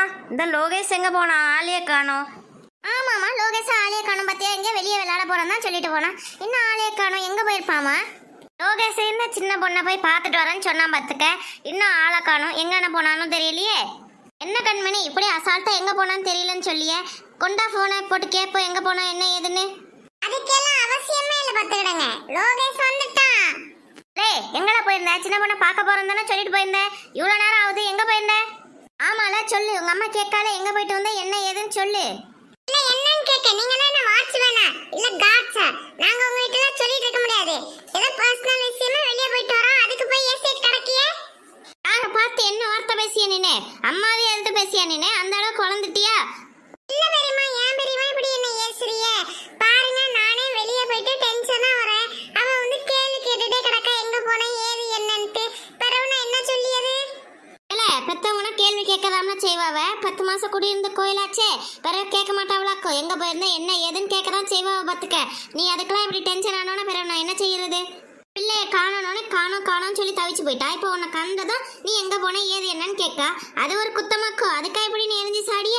இந்த லோகேஷ் எங்க போனா ஆளையே காணோம் ஆமாமா லோகேஷ் ஆளைய காணும் பார்த்தியா எங்க வெளியே விளையாட போறேன் தான் சொல்லிட்டு போனான் இன்னும் ஆளைய காணும் எங்க போயிருப்பாமா லோகேஷ் என்ன சின்ன பொண்ணை போய் பார்த்துட்டு வரேன்னு சொன்னான் பார்த்துக்க இன்னும் ஆளை காணோம் எங்கன போனாலும் தெரியலையே என்ன கண்மணி இப்படி அசால்ட்டா எங்க போனான்னு தெரியலன்னு சொல்லியே கொண்டா போனை போட்டு கேட்போம் எங்க போனா என்ன ஏதுன்னு அதுக்கெல்லாம் அவசியமே இல்ல பாத்துக்கிடுங்க லோகேஷ் வந்துட்டான் டேய் எங்கடா போயிருந்த சின்ன பொண்ணை பார்க்க போறேன் தானே சொல்லிட்டு போயிருந்தேன் இவ்வளோ நேரம் ஆகுது எங்க போயிருந்த ஆமால சொல்லு உங்க அம்மா கேட்கால எங்க போயிட்டு வந்த என்ன ஏதுன்னு சொல்லு இல்ல என்னன்னு கேட்க நீங்க என்ன வாட்ச் வேணா இல்ல காட்ஸா நாங்க உங்க வீட்டுல சொல்லிட்டு இருக்க முடியாது ஏதோ பர்சனல் விஷயமா வெளியே போயிட்டு வரோம் அதுக்கு போய் ஏசிட் கிடக்கியே யாரை பார்த்து என்ன வார்த்தை பேசிய நீனே அம்மாவே எழுத்து பேசியா நீனே அந்த அளவுக்கு குழந்துட்டியா இல்ல பெரியம்மா ஏன் பெரியம்மா இப்படி என்ன ஏசுறிய பாருங்க நானே வெளியே போயிட்டு டென்ஷனா வரேன் அவ வந்து கேள்வி கேட்டுட்டே கிடக்கா எங்க போன ஏது என்னன்ட்டு பிறகு நான் என்ன சொல்லியது இல்ல பெத்தவங்கன்னா கேள்வி கேட்கலாம்னு செய்வாவ பத்து மாசம் குடியிருந்த கோயிலாச்சே பிறகு கேட்க மாட்டாவளாக்கோ எங்க போயிருந்தா என்ன ஏதுன்னு கேட்கதான் செய்வாவ பத்துக்க நீ அதுக்கெல்லாம் இப்படி டென்ஷன் ஆனோன்னு பிறகு நான் என்ன செய்யறது பிள்ளைய காணணும்னு காணோம் காணோம்னு சொல்லி தவிச்சு போயிட்டா இப்போ உன்னை கண்டதும் நீ எங்க போன ஏது என்னன்னு கேட்கா அது ஒரு குத்தமாக்கோ அதுக்கா இப்படி நீ எரிஞ்சு சாடிய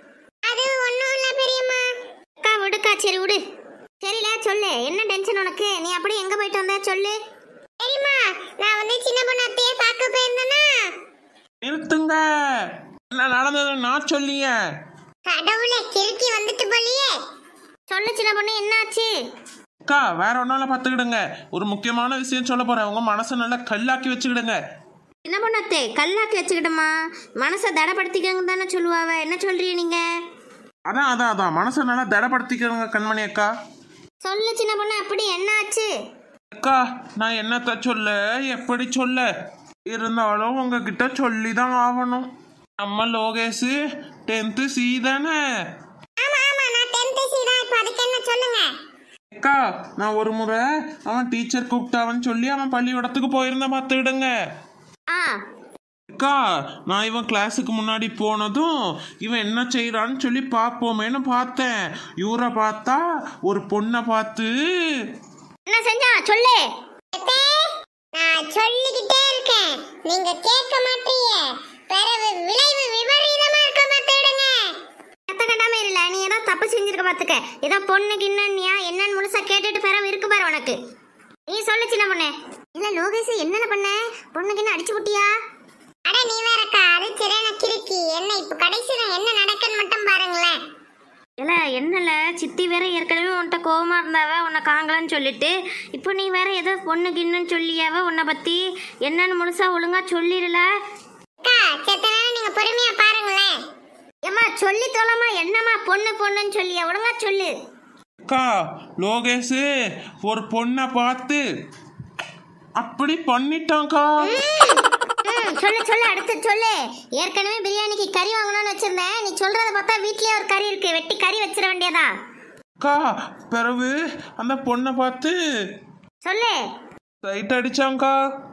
அது ஒண்ணும் இல்ல பெரியம்மா அக்கா விடுக்கா சரி விடு சரில சொல்லு என்ன டென்ஷன் உனக்கு நீ அப்படி எங்க போயிட்டு வந்த சொல்லு பெரியம்மா நான் வந்து சின்ன பொண்ணு அத்தையே பார்க்க போயிருந்தேனா நிறுத்துங்க என்ன நடந்தது நான் சொல்லியே கடவுளே கிறுக்கி வந்துட்டு போலியே சொல்லு சின்ன பொண்ணு என்னாச்சு அக்கா வேற ஒன்னால பார்த்துக்கிடுங்க ஒரு முக்கியமான விஷயம் சொல்ல போறேன் உங்க மனசை நல்லா கல்லாக்கி வச்சுக்கிடுங்க என்ன பண்ணத்தே கல்லாக்கி வச்சுக்கிட்டோமா மனசை தடப்படுத்திக்கங்க தானே சொல்லுவாவ என்ன சொல்றீங்க நீங்க அதான் அதான் அதான் மனசை நல்லா திடப்படுத்திக்கிறங்க கண்மணி அக்கா சொல்லு சின்ன பொண்ணு அப்படி என்ன ஆச்சு அக்கா நான் என்னத்த சொல்ல எப்படி சொல்ல இருந்தாலும் உங்ககிட்ட சொல்லி தான் ஆகணும் நம்ம லோகேஷ் டென்த்து சி தானே ஆமா ஆமா நான் 10th சி தான் இப்போ அதுக்கு என்ன சொல்லுங்க அக்கா நான் ஒரு முறை அவன் டீச்சர் கூப்பிட்டாவன்னு சொல்லி அவன் பள்ளிக்கூடத்துக்கு போயிருந்தேன் பார்த்துக்கிடுங்க ஆ அக்கா நான் இவன் கிளாஸுக்கு முன்னாடி போனதும் இவன் என்ன செய்யறான்னு சொல்லி பார்ப்போமேன்னு பார்த்தேன் இவரை பார்த்தா ஒரு பொண்ணை பார்த்து என்ன செஞ்சா சொல்லு எப்பே, நான் சொல்லிக்கிட்டே இருக்கேன் நீங்க கேட்க மாட்டீங்க பிறகு விளைவு விபரீதமா இருக்க பார்த்துடுங்க எத்த கண்டாம இல்ல நீ ஏதோ தப்பு செஞ்சிருக்க பாத்துக்க ஏதோ பொண்ணுக்கு இன்னும் என்னன்னு முழுசா கேட்டுட்டு பிறகு இருக்கு பாரு உனக்கு நீ சொல்லு சின்ன பொண்ணு இல்ல லோகேஷ் என்னென்ன பண்ண பொண்ணுக்கு என்ன அடிச்சு புட்டியா அட நீ வேறக்கா அது சரியான கிறுக்கி என்ன இப்ப கடைசியில என்ன நடக்குன்னு மட்டும் பாருங்களேன் இல்ல என்னல சித்தி வேற ஏற்கனவே உன்கிட்ட கோவமா இருந்தாவ உன்னை காங்கலன்னு சொல்லிட்டு இப்போ நீ வேற ஏதோ பொண்ணுக்கு இன்னும் சொல்லியாவ உன்னை பத்தி என்னன்னு முழுசா ஒழுங்கா சொல்லிடல அக்கா செத்த நேரம் நீங்க பொறுமையா பாருங்களேன் ஏம்மா சொல்லி தொலைமா என்னம்மா பொண்ணு பொண்ணுன்னு சொல்லியா ஒழுங்கா சொல்லு அக்கா லோகேஷ் ஒரு பொண்ணை பார்த்து அப்படி பண்ணிட்டான்க்கா ம் சொல்லு சொல்லு அடுத்து சொல்லு ஏற்கனவே பிரியாணிக்கு கறி வாங்கணும்னு வச்சிருந்தேன் நீ சொல்றத பார்த்தா வீட்லயே ஒரு கறி இருக்கு வெட்டி கறி வச்சிட வேண்டியதா அக்கா பிறகு அந்த பொண்ணை பார்த்து சொல்லு சைட் அடிச்சான்க்கா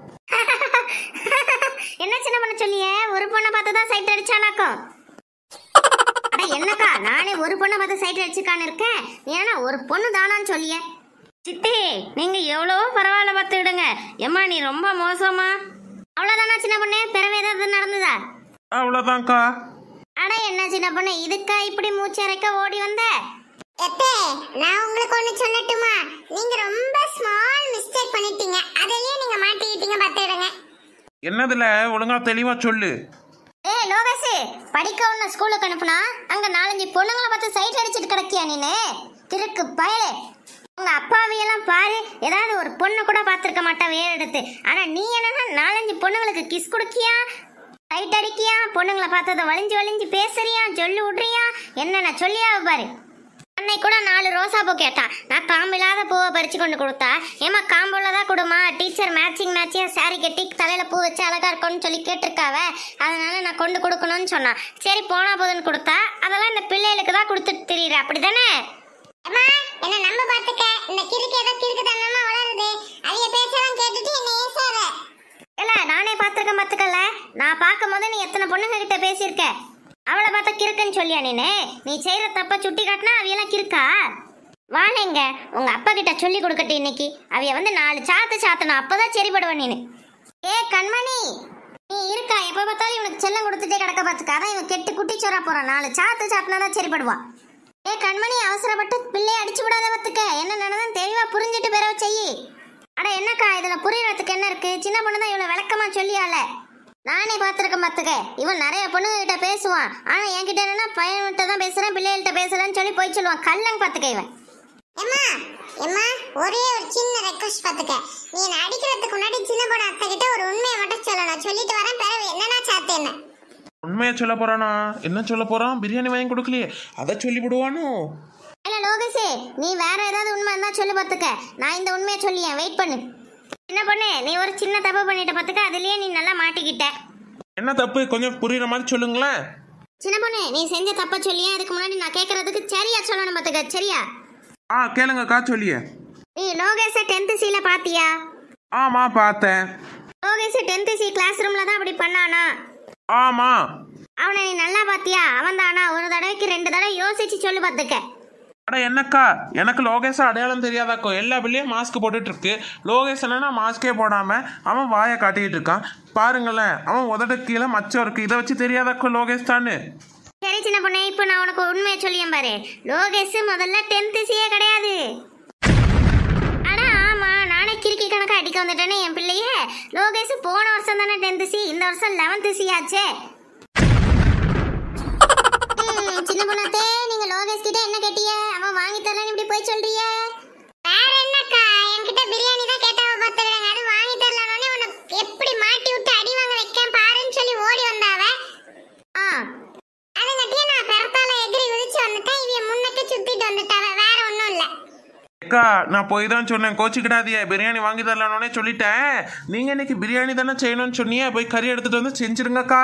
என்ன சின்ன பண்ண சொல்லியே ஒரு பொண்ணை பார்த்து தான் சைட் அடிச்சானாக்கும் அட என்னக்கா நானே ஒரு பொண்ணை பார்த்து சைட் அடிச்சுக்கான்னு இருக்கேன் நீ என்ன ஒரு பொண்ணு தானான்னு சொல்லியே சித்தி நீங்க எவ்வளவோ பரவாயில்ல பார்த்துக்கிடுங்க ஏம்மா நீ ரொம்ப மோசமா அவ்வளோதானா சின்ன பொண்ணு பிறகு ஏதாவது நடந்ததா அவ்வளோதான்க்கா அட என்ன சின்ன பொண்ணு இதுக்கா இப்படி மூச்சரைக்க ஓடி வந்த எப்பே நான் உங்களுக்கு ஒண்ணு சொல்லட்டுமா நீங்க ரொம்ப ஸ்மால் மிஸ்டேக் பண்ணிட்டீங்க அதுலயே நீங்க மாட்டிக்கிட்டீங்க பார்த்துடுங்க என்னதுல ஒழுங்கா தெளிவா சொல்லு ஏய் லோகேஷ் படிக்க ஒன்று ஸ்கூலுக்கு அனுப்புனா அங்க நாலஞ்சு பொண்ணுங்களை பார்த்து சைட் அடிச்சிட்டு கிடக்கியா நீனு திருக்கு பயலே உங்க அப்பாவையெல்லாம் பாரு ஏதாவது ஒரு பொண்ணு கூட பார்த்துருக்க மாட்டா வேற எடுத்து ஆனா நீ என்னன்னா நாலஞ்சு பொண்ணுங்களுக்கு கிஸ் கொடுக்கியா சைட் அடிக்கியா பொண்ணுங்களை பார்த்தத வலிஞ்சு வலிஞ்சு பேசுறியா சொல்லி விடுறியா என்னென்ன சொல்லியா பாரு அன்னை கூட நாலு ரோசா பூ கேட்டா நான் காம்பு இல்லாத பூவை பறிச்சு கொண்டு கொடுத்தா ஏமா காம்பு உள்ளதா கொடுமா டீச்சர் மேட்சிங் மேட்சியா saree கட்டி தலையில பூ வச்சு அழகா இருக்கும்னு சொல்லி கேட்டிருக்காவ அதனால நான் கொண்டு கொடுக்கணும்னு சொன்னா சரி போனா போதுன்னு கொடுத்தா அதெல்லாம் இந்த பிள்ளைகளுக்கு தான் கொடுத்துட்டு தெரியுற அப்படிதானே அம்மா என்ன நம்ப பாத்துக்க இந்த கிறுக்கு ஏதோ கிறுக்கு தனமா வளருது அவிய பேச்செல்லாம் கேட்டுட்டு என்ன ஏசாத இல்ல நானே பார்த்துருக்கேன் பார்த்துக்கல நான் பார்க்கும் போது நீ எத்தனை பொண்ணுங்க கிட்ட பேசியிருக்க அவளை பார்த்தா கிறுக்குன்னு சொல்லியா நீனு நீ செய்யற தப்ப சுட்டி காட்டினா அவையெல்லாம் கிறுக்கா வானேங்க உங்க அப்பா கிட்ட சொல்லி கொடுக்கட்டும் இன்னைக்கு அவைய வந்து நாலு சாத்து சாத்தணும் அப்பதான் சரிப்படுவ நீனு ஏ கண்மணி நீ இருக்கா எப்ப பார்த்தாலும் இவனுக்கு செல்லம் கொடுத்துட்டே கிடக்க பார்த்துக்க அதான் இவன் கெட்டு குட்டி சோறா போறான் நாலு சாத்து சாப்பினா தான் சரிப்படுவான் ஏ கண்மணி அவசரப்பட்டு பிள்ளைய அடிச்சு விடாத பார்த்துக்க என்ன நடந்ததுன்னு தெளிவா புரிஞ்சுட்டு பிறவ செய்யி அட என்னக்கா இதுல புரியறதுக்கு என்ன இருக்கு சின்ன பொண்ணு தான் இவ்வளவு விளக்கமா சொல்லியால நானே பார்த்துருக்கேன் பார்த்துக்க இவன் நிறைய பொண்ணுங்க கிட்ட பேசுவான் ஆனா என்கிட்ட என்னன்னா பையன்கிட்ட தான் பேசுறேன் பிள்ளைகள்கிட்ட பேசுறேன்னு சொல்லி போய் சொல்லுவான் கள்ளன் பார்த்துக்க இவன் எம்மா எம்மா ஒரே ஒரு சின்ன ரெக்வஸ்ட் பாத்துக்க நீ என்ன அடிக்கிறதுக்கு முன்னாடி சின்ன பொண்ணு அத்தை கிட்ட ஒரு உண்மையை மட்டும் சொல்லணும் சொல்லிட்டு வரேன் பிறகு என்னன்னா சாத்து என்ன உண்மையை சொல்ல போறானா என்ன சொல்ல போறான் பிரியாணி வாங்கி கொடுக்கலையே அதை சொல்லி விடுவானோ இல்ல லோகேஷே நீ வேற ஏதாவது உண்மை இருந்தா சொல்லு பார்த்துக்க நான் இந்த உண்மையை சொல்லியேன் வெயிட் பண்ணு சின்ன பொண்ணு நீ ஒரு சின்ன தப்பு பண்ணிட்ட பார்த்துக்க அதுலயே நீ நல்லா மாட்டிக்கிட்ட என்ன தப்பு கொஞ்சம் புரியுற மாதிரி சொல்லுங்களேன் சின்ன பொண்ணு நீ செஞ்ச தப்ப சொல்லியே அதுக்கு முன்னாடி நான் கேட்கறதுக்கு சரியா சொல்லணும் பார்த்துக்க சரியா ஆ கேளுங்கக்கா சொல்லியே நீ லோகேஷ டென்த் சில பாத்தியா ஆமா பார்த்தேன் லோகேஷ் டென்த் சி கிளாஸ் ரூம்ல தான் அப்படி பண்ணானா ஆமா அவனை நீ நல்லா பாத்தியா அவன் தானா ஒரு தடவைக்கு ரெண்டு தடவை யோசிச்சு சொல்லு பார்த்துக்க அட என்னக்கா எனக்கு லோகேஷ அடையாளம் தெரியாதாக்கோ எல்லா பிள்ளையும் மாஸ்க் போட்டுட்டு இருக்கு லோகேஷ் என்னன்னா மாஸ்கே போடாம அவன் வாயை காட்டிட்டு இருக்கான் பாருங்களேன் அவன் உதடு கீழே மச்சம் இருக்கு இதை வச்சு தெரியாதாக்கோ லோகேஷ் தானு சரி சின்ன பொண்ணு இப்போ நான் உனக்கு உண்மையை சொல்லியேன் பாரு லோகேஷ் முதல்ல டென்த் சியே கிடையாது அட ஆமா நானே கிறுக்கி கணக்கா அடிக்க வந்துட்டேனே என் பிள்ளைய லோகேஷ் போன வருஷம் தானே டென்த் சி இந்த வருஷம் லெவன்த் சி ஆச்சே ம், சின்ன பொண்ணாத்தே நீங்க லோகேஷ் கிட்ட என்ன கேட்டிய அவன் வாங்கி தரலன்னு இப்படி போய் சொல்றிய வேற என்னக்கா என்கிட்ட பிரியாணி தான் கேட்டாவ பாத்துக்கிறாங்க அது வாங்கி தரலானே உனக்கு எப்படி மாட்டி விட்டு அடி வாங்க வைக்கேன் பாருன்னு சொல்லி ஓடி வந்தாவ ஆ அதுங்கட்டியே நான் பெறத்தால எகிரி குதிச்சு வந்துட்டேன் இவ முன்னுக்கு சுத்திட்டு வந்துட்டாவ வேற ஒண்ணும் இல்ல அக்கா நான் போய் தான் சொன்னேன் கோச்சிக்கிடாதியே பிரியாணி வாங்கி தரலானே சொல்லிட்டேன் நீங்க இன்னைக்கு பிரியாணி தானே செய்யணும்னு சொன்னீங்க போய் கறி எடுத்துட்டு வந்து செஞ்சிருங்கக்கா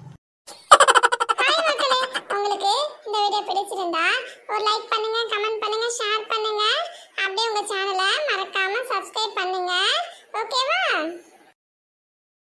ஹாய் மக்களே உங்களுக்கு இந்த வீடியோ பிடிச்சிருந்தா ஒரு லைக் பண்ணுங்க கமெண்ட் பண்ணுங்க ஷேர் பண்ணுங்க அப்படியே உங்க சேனலை மறக்காம சப்ஸ்கிரைப் பண்ணுங்க ஓகேவா